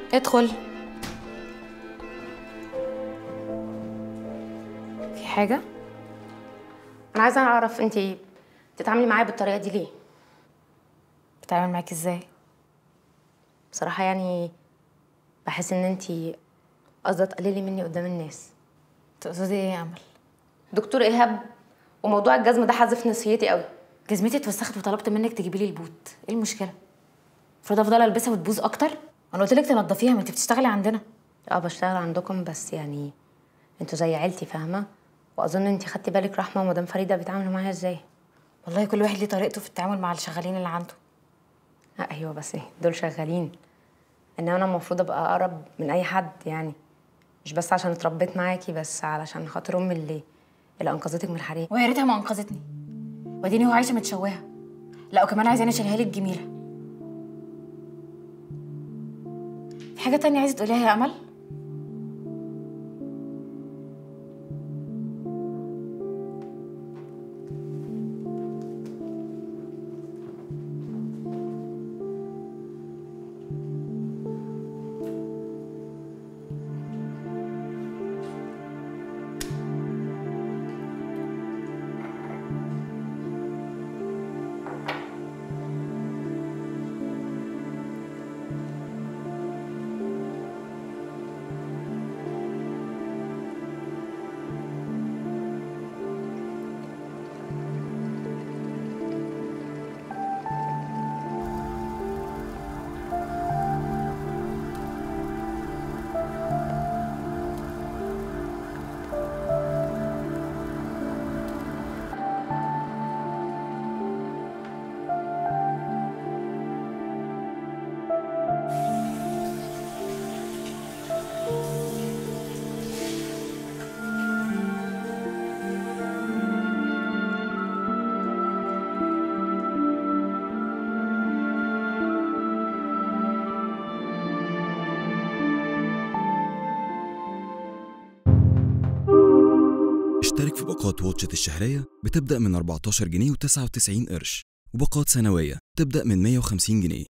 ادخل في حاجة؟ انا عايزه اعرف انت بتتعاملي معايا بالطريقه دي ليه بتعامل معاكي ازاي؟ بصراحه يعني بحس ان انت قصده تقللي مني قدام الناس تقصدي ايه يا امل؟ دكتور ايهاب وموضوع الجزم ده حذف نفسيتي قوي جزمتي اتوسخت وطلبت منك تجيبي لي البوت ايه المشكلة؟ المفروض افضل البسها وتبوظ اكتر؟ انا قلت لك تنضفيها ما انت بتشتغلي عندنا اه بشتغل عندكم بس يعني انتوا زي عيلتي فاهمه واظن انت خدتي بالك رحمه ومدام فريده بيتعاملوا معايا ازاي والله كل واحد ليه طريقته في التعامل مع الشغالين اللي عنده آه ايوه بس ايه دول شغالين انما انا المفروض ابقى اقرب من اي حد يعني مش بس عشان اتربيت معاكي بس علشان خاطر امي اللي اللي انقذتك من الحريق ويا ريتها ما انقذتني واديني هو عايشه متشوهه لا وكمان عايزاني اشيلها لك جميله في حاجه تانية عايزه تقوليها يا امل اشترك في باقات واتشت الشهرية بتبدأ من 14 جنيه و99 قرش وباقات سنوية تبدأ من 150 جنيه